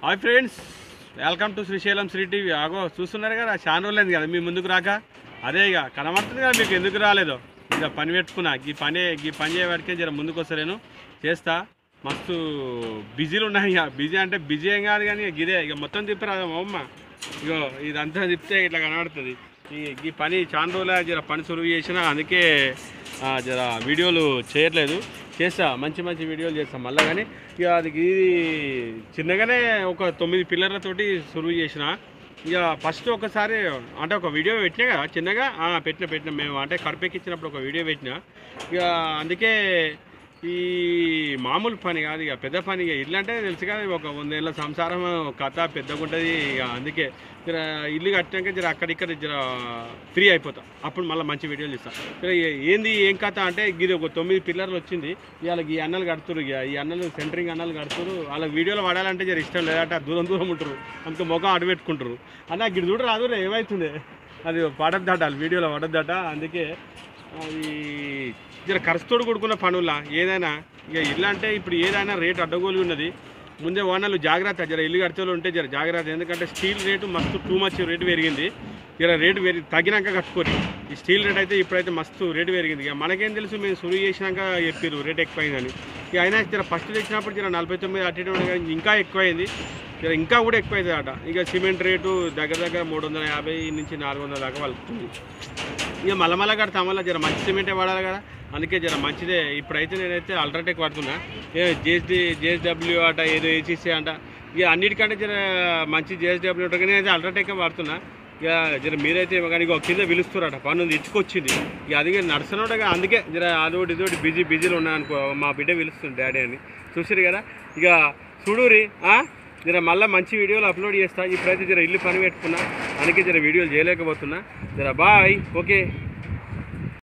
Hi friends welcome to Srisailam Sri TV ఆగో చూస్తున్నారు కదా చాలా రోజులైంది కదా మీ ముందుకు రాక అదే ఇక కనబడుతుంది కదా మీకు ఎందుకు రాలేదో ఇక పని పెట్టుకున్నా ఈ పని ఈ పని చేయవాడికే జర ముందుకు వస్తలేను చేస్తా మస్తు బిజీలు ఉన్నాయి ఇక బిజీ అంటే బిజీ ఏం కాదు కానీ ఇక ఇదే ఇక మొత్తం తిప్పరాదు అమ్మ ఇగో ఇదంతా తిప్పితే ఇట్లా కనబడుతుంది ఈ ఈ పని చాలా రోజులు జర పని సులువు చేసిన అందుకే ఆ, జర వీడియోలు చేయట్లేదు చేస్తా మంచి మంచి వీడియోలు చేస్తాం మళ్ళీ కానీ ఇక అది ఇది చిన్నగానే ఒక తొమ్మిది పిల్లర్లతోటి సులువు చేసిన ఇక ఫస్ట్ ఒకసారి అంటే ఒక వీడియో పెట్టినా కదా చిన్నగా ఆ, పెట్టిన పెట్టిన మేము అంటే కడుపెక్కిచ్చినప్పుడు ఒక వీడియో పెట్టిన ఇక అందుకే ఈ మామూలు పని కాదు ఇక పెద్ద పని ఇక ఇల్లు అంటే తెలుసు కదా ఒక వందేళ్ళ సంసారం కథ పెద్దగా ఉంటుంది ఇక అందుకే జర ఇల్లు కట్టినాక జర అక్కడిక్కడ జర ఫ్రీ అయిపోతా అప్పుడు మళ్ళీ మంచి వీడియోలు ఇస్తా జర ఏ- ఏంది ఏం కథ అంటే ఇది ఒక తొమ్మిది పిల్లర్లు వచ్చింది ఇవాళ ఈ అన్నలు కడుతురు ఇక ఈ అన్నలు సెంటరింగ్ అన్నలు కడుతురు వాళ్ళకి వీడియోలు వాడాలంటే జర ఇష్టం లేదంటే దూరం దూరం ఉంటారు అందుకే ముఖం అడబెట్టుకుంటారు అన్న గిడి చూడ రాదు రే ఏమవుతుంది అది పడద్దట వాళ్ళు వీడియోలో పడద్దట అందుకే అది జర ఖర్చుతోడు కూడుకున్న పనుల ఏదైనా ఇక ఇల్లు అంటే ఇప్పుడు ఏదైనా రేటు అడ్డగోలు ఉన్నది ముందే ఓనర్లు జాగ్రత్త జర ఇల్లు కడితే ఉంటే జర జాగ్రత్త ఎందుకంటే స్టీల్ రేటు మస్తు టూ మచ్ రేటు పెరిగింది జర రేటు పెరిగి తగ్గినాక కట్టుకోరు ఈ స్టీల్ రేట్ అయితే ఇప్పుడైతే మస్తు రేటు పెరిగింది ఇక మనకేం తెలుసు మేము సులువు చేసినాక చెప్పారు రేట్ ఎక్కువైందని ఇక అయినా జర ఫస్ట్ తెచ్చినప్పుడు జర నలభై తొమ్మిది అటు ఇటు ఉండే కానీ ఇంకా ఎక్కువైంది జర ఇంకా కూడా ఎక్కువైంది అట ఇక సిమెంట్ రేటు దగ్గర దగ్గర మూడు వందల యాభై నుంచి నాలుగు వందల దాకా వలుకుతుంది ఇక మళ్ళా మళ్ళా కడతా మళ్ళీ జర మంచి సిమెంటే వాడాలి కదా అందుకే జర మంచిదే ఇప్పుడైతే నేనైతే అల్ట్రాటెక్ వాడుతున్నా ఏ జేఎస్డి జేఎస్డబ్ల్యూ అట ఏదో ఏసీసీ అంట ఇక అన్నిటికంటే జర మంచి జేఎస్డబ్ల్యూ ఉంటుంది నేనైతే అల్ట్రాటెక్ వాడుతున్నా ఇక జర మీరైతే కానీ ఇక కింద పిలుస్తారట పన్ను ఇచ్చుకొచ్చింది ఇక అది నడుస్తున్నాడుగా అందుకే జర అదొకటి ఇదొకటి బిజీ బిజీలో ఉన్నా అనుకో మా బిడ్డ పిలుస్తుంది డాడీ అని చూసారు కదా ఇక చూడురి ఆ? జర మళ్ళీ మంచి వీడియోలు అప్లోడ్ చేస్తా ఇప్పుడైతే జర ఇల్లు పని పెట్టుకున్నా అందుకే జర వీడియోలు చేయలేకపోతున్నా జర బాయ్ ఓకే